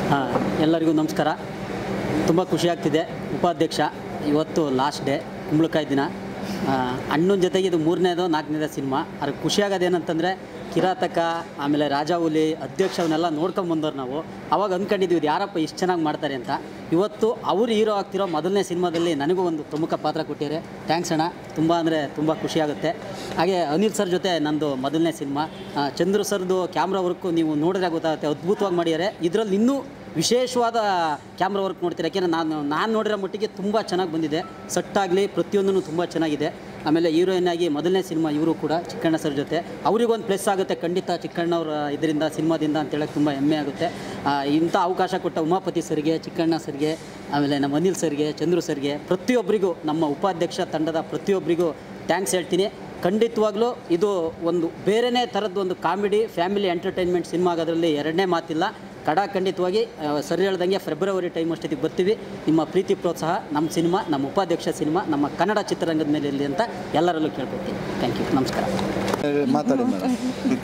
ಹಾಂ ಎಲ್ಲರಿಗೂ ನಮಸ್ಕಾರ ತುಂಬ ಖುಷಿಯಾಗ್ತಿದೆ ಉಪಾಧ್ಯಕ್ಷ ಇವತ್ತು ಲಾಸ್ಟ್ ಡೇ ಕುಂಬಳಕಾಯಿ ದಿನ ಆ, ಅಣ್ಣನ ಜೊತೆಗೆ ಇದು ಮೂರನೇದು ನಾಲ್ಕನೇದು ಸಿನಿಮಾ ಅದ್ರ ಖುಷಿಯಾಗೋದೇನಂತಂದರೆ ಕಿರಾತಕ ಆಮೇಲೆ ರಾಜಾ ಹುಲಿ ಅಧ್ಯಕ್ಷ ಅವನ್ನೆಲ್ಲ ನೋಡ್ಕೊಂಬಂದವ್ರು ನಾವು ಅವಾಗ ಅಂದ್ಕೊಂಡಿದ್ವಿ ಇದು ಯಾರಪ್ಪ ಇಷ್ಟು ಚೆನ್ನಾಗಿ ಮಾಡ್ತಾರೆ ಅಂತ ಇವತ್ತು ಅವ್ರು ಹೀರೋ ಆಗ್ತಿರೋ ಮೊದಲನೇ ಸಿನಿಮಾದಲ್ಲಿ ನನಗೂ ಒಂದು ಪ್ರಮುಖ ಪಾತ್ರ ಕೊಟ್ಟಿದ್ದಾರೆ ಥ್ಯಾಂಕ್ಸ್ ಅಣ್ಣ ತುಂಬ ಅಂದರೆ ತುಂಬ ಖುಷಿಯಾಗುತ್ತೆ ಹಾಗೆ ಅನಿಲ್ ಸರ್ ಜೊತೆ ನಂದು ಮೊದಲನೇ ಸಿನಿಮಾ ಆ, ಚಂದ್ರು ಸರ್ದು ಕ್ಯಾಮ್ರಾ ವರ್ಕು ನೀವು ನೋಡಿದ್ರೆ ಗೊತ್ತಾಗುತ್ತೆ ಅದ್ಭುತವಾಗಿ ಮಾಡಿದ್ದಾರೆ ಇದರಲ್ಲಿ ಇನ್ನೂ ವಿಶೇಷವಾದ ಕ್ಯಾಮ್ರಾ ವರ್ಕ್ ನೋಡ್ತೀರಾ ಯಾಕೆಂದರೆ ನಾನು ನಾನು ನೋಡಿರೋ ಮಟ್ಟಿಗೆ ತುಂಬ ಚೆನ್ನಾಗಿ ಬಂದಿದೆ ಸಟ್ಟಾಗಲಿ ಪ್ರತಿಯೊಂದೂ ತುಂಬ ಚೆನ್ನಾಗಿದೆ ಆಮೇಲೆ ಹೀರೋಯಿನ್ ಆಗಿ ಮೊದಲನೇ ಸಿನಿಮಾ ಇವರು ಕೂಡ ಚಿಕ್ಕಣ್ಣ ಸರ್ ಜೊತೆ ಅವರಿಗೊಂದು ಪ್ಲಸ್ ಆಗುತ್ತೆ ಖಂಡಿತ ಚಿಕ್ಕಣ್ಣವ್ರ ಇದರಿಂದ ಸಿನಿಮಾದಿಂದ ಅಂತ ಹೇಳಕ್ಕೆ ತುಂಬ ಹೆಮ್ಮೆ ಆಗುತ್ತೆ ಆ, ಇಂಥ ಅವಕಾಶ ಕೊಟ್ಟ ಉಮಾಪತಿ ಸರ್ಗೆ ಚಿಕ್ಕಣ್ಣ ಸರ್ಗೆ ಆಮೇಲೆ ನಮ್ಮ ಅನಿಲ್ ಸರ್ಗೆ ಚಂದ್ರು ಸರ್ಗೆ ಪ್ರತಿಯೊಬ್ಬರಿಗೂ ನಮ್ಮ ಉಪಾಧ್ಯಕ್ಷ ತಂಡದ ಪ್ರತಿಯೊಬ್ಬರಿಗೂ ಥ್ಯಾಂಕ್ಸ್ ಹೇಳ್ತೀನಿ ಖಂಡಿತವಾಗ್ಲೂ ಇದು ಒಂದು ಬೇರೆನೇ ಥರದ್ದು ಒಂದು ಕಾಮಿಡಿ ಫ್ಯಾಮಿಲಿ ಎಂಟರ್ಟೈನ್ಮೆಂಟ್ ಸಿನಿಮಾ ಆಗೋದ್ರಲ್ಲಿ ಎರಡನೇ ಮಾತಿಲ್ಲ ಕಡ ಖಂಡಿತವಾಗಿ ಆ, ಸರಿ ಹೇಳ್ದಂಗೆ ಫೆಬ್ರವರಿ ಟೈಮ್ ಅಷ್ಟೊತ್ತಿಗೆ ಬರ್ತೀವಿ ನಿಮ್ಮ ಪ್ರೀತಿ ಪ್ರೋತ್ಸಾಹ ನಮ್ಮ ಸಿನಿಮಾ ನಮ್ಮ ಉಪಾಧ್ಯಕ್ಷ ಸಿನಿಮಾ ನಮ್ಮ ಕನ್ನಡ ಚಿತ್ರರಂಗದ ಮೇಲೆ ಇರಲಿ ಅಂತ ಎಲ್ಲರಲ್ಲೂ ಕೇಳ್ಕೊತೀನಿ ಥ್ಯಾಂಕ್ ಯು ನಮಸ್ಕಾರ ಮಾತಾಡಿ ಮೇಡಮ್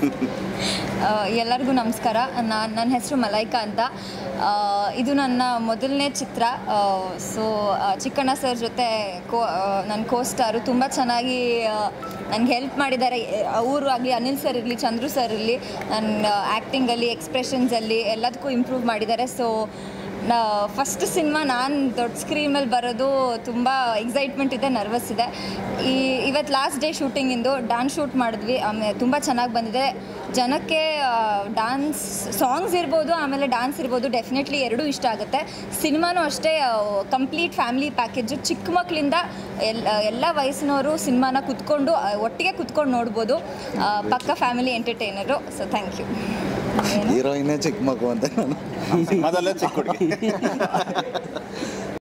ಆ, ಎಲ್ಲರಿಗೂ ನಮಸ್ಕಾರ ನಾನು ನನ್ನ ಹೆಸರು ಮಲೈಕಾ ಅಂತ ಆ, ಇದು ನನ್ನ ಮೊದಲನೇ ಚಿತ್ರ ಸೊ ಚಿಕ್ಕಣ್ಣ ಸರ್ ಜೊತೆ ಕೋ ನನ್ನ ಕೋಸ್ಟಾರು ತುಂಬ ಚೆನ್ನಾಗಿ ನನಗೆ ಹೆಲ್ಪ್ ಮಾಡಿದ್ದಾರೆ ಅವರು ಆಗಲಿ ಅನಿಲ್ ಸರ್ ಇರಲಿ ಚಂದ್ರು ಸರ್ ಇರಲಿ ನನ್ನ ಆ್ಯಕ್ಟಿಂಗಲ್ಲಿ ಎಕ್ಸ್ಪ್ರೆಷನ್ಸಲ್ಲಿ ಎಲ್ಲದಕ್ಕೂ ಇಂಪ್ರೂವ್ ಮಾಡಿದ್ದಾರೆ ಸೊ ನಾ ಫಸ್ಟ್ ಸಿನಿಮಾ ನಾನು ದೊಡ್ಡ ಸ್ಕ್ರೀನ್ ಮೇಲೆ ಬರೋದು ತುಂಬ ಎಕ್ಸೈಟ್ಮೆಂಟ್ ಇದೆ ನರ್ವಸ್ ಇದೆ ಈ ಇವತ್ತು ಲಾಸ್ಟ್ ಡೇ ಶೂಟಿಂಗಿಂದು ಡ್ಯಾನ್ಸ್ ಶೂಟ್ ಮಾಡಿದ್ವಿ ಆಮೇಲೆ ತುಂಬ ಚೆನ್ನಾಗಿ ಬಂದಿದೆ ಜನಕ್ಕೆ ಡ್ಯಾನ್ಸ್ ಸಾಂಗ್ಸ್ ಇರ್ಬೋದು ಆಮೇಲೆ ಡ್ಯಾನ್ಸ್ ಇರ್ಬೋದು ಡೆಫಿನೆಟ್ಲಿ ಎರಡೂ ಇಷ್ಟ ಆಗುತ್ತೆ ಸಿನಿಮಾನೂ ಅಷ್ಟೇ ಕಂಪ್ಲೀಟ್ ಫ್ಯಾಮಿಲಿ ಪ್ಯಾಕೇಜು ಚಿಕ್ಕ ಮಕ್ಕಳಿಂದ ಎಲ್ಲ ಎಲ್ಲ ವಯಸ್ಸಿನವರು ಸಿನಿಮಾನ ಕುತ್ಕೊಂಡು ಆ, ಒಟ್ಟಿಗೆ ಕುತ್ಕೊಂಡು ನೋಡ್ಬೋದು ಆ, ಪಕ್ಕ family entertainer so thank you ಹೀರೋಯಿನೇ ಚಿಕ್ಕ ಮಗು ಅಂತ ನಾನು ಸಿನಿಮಾದಲ್ಲೇ ಚಿಕ್ಕ ಹುಡುಗಿ